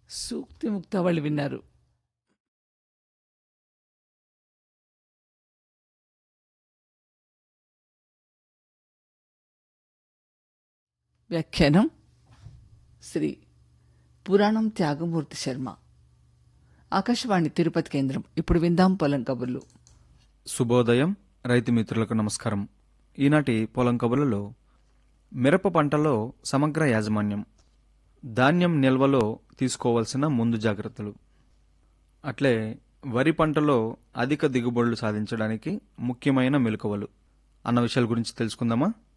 సూక్తి ముక్తావళి విన్నారు వ్యాఖ్యానం శ్రీ పురాణం త్యాగమూర్తి శర్మ ఆకాశవాణి తిరుపతి కేంద్రం ఇప్పుడు విందాం పొలం కబుర్లు శుభోదయం రైతు మిత్రులకు నమస్కారం ఈనాటి పొలం కబుర్లలో మిరప పంటలో సమగ్ర యాజమాన్యం ధాన్యం నిల్వలో తీసుకోవాల్సిన ముందు జాగ్రత్తలు అట్లే వరి పంటలో అధిక దిగుబడులు సాధించడానికి ముఖ్యమైన మెలకువలు అన్న విషయాల గురించి తెలుసుకుందామా